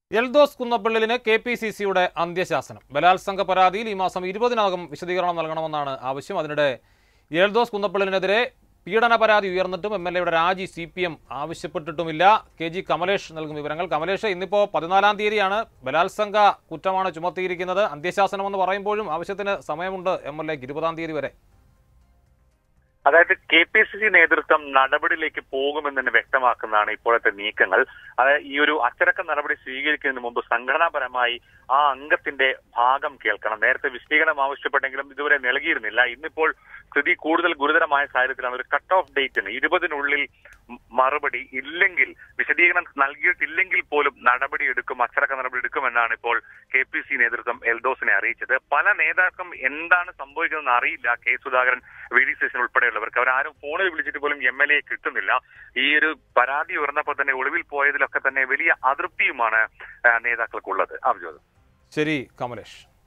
എൽദോസ് കുന്നപ്പള്ളിലിന് K P C സിയുടെ അന്ത്യശാസനം ബലാത്സംഗ പരാതിയിൽ ഈ മാസം ഇരുപതിനകം വിശദീകരണം നൽകണമെന്നാണ് ആവശ്യം അതിനിടെ എൽദോസ് കുന്നപ്പള്ളിനെതിരെ പീഡന പരാതി ഉയർന്നിട്ടും എം എൽ എയുടെ രാജി സി പി എം ആവശ്യപ്പെട്ടിട്ടുമില്ല കെ ജി കമലേഷ് നൽകും വിവരങ്ങൾ കമലേഷ് ഇന്നിപ്പോൾ പതിനാലാം തീയതിയാണ് ബലാത്സംഗ കുറ്റമാണ് ചുമത്തിയിരിക്കുന്നത് അന്ത്യശാസനം എന്ന് പറയുമ്പോഴും ആവശ്യത്തിന് സമയമുണ്ട് എം എൽ എക്ക് ഇരുപതാം തീയതി വരെ അതായത് കെ പി സി സി നേതൃത്വം നടപടിയിലേക്ക് പോകുമെന്ന് തന്നെ വ്യക്തമാക്കുന്നതാണ് ഇപ്പോഴത്തെ നീക്കങ്ങൾ അതായത് ഈ ഒരു അച്ചടക്ക നടപടി സ്വീകരിക്കുന്നതിന് മുമ്പ് സംഘടനാപരമായി ആ അംഗത്തിന്റെ ഭാഗം കേൾക്കണം നേരത്തെ വിശദീകരണം ആവശ്യപ്പെട്ടെങ്കിലും ഇതുവരെ നൽകിയിരുന്നില്ല ഇന്നിപ്പോൾ സ്ഥിതി കൂടുതൽ ഗുരുതരമായ സാഹചര്യത്തിലാണ് ഒരു കട്ട് ഓഫ് ഡേറ്റിന് ഇരുപതിനുള്ളിൽ മ- മറുപടി ഇല്ലെങ്കിൽ വിശദീകരണം നൽകിയിട്ടില്ലെങ്കിൽ പോലും നടപടി എടുക്കും അച്ചടക്ക നടപടി എടുക്കുമെന്നാണ് ഇപ്പോൾ കെ പി സി നേതൃത്വം എൽദോസിനെ അറിയിച്ചത് പല നേതാക്കളും എന്താണ് സംഭവിക്കുന്നതെന്ന് അറിയില്ല K Sudhakaran V D Satheesan ഉൾപ്പെടെയുള്ളവർക്ക് അവരാരും ഫോണിൽ വിളിച്ചിട്ട് പോലും എം എൽ എ കിട്ടുന്നില്ല ഈ ഒരു പരാതി ഉയർന്നപ്പോൾ തന്നെ ഒളിവിൽ പോയതിലൊക്കെ തന്നെ വലിയ അതൃപ്തിയുമാണ് ആ, നേതാക്കൾക്കുള്ളത് അഭിജോത് ശരി കമലേഷ്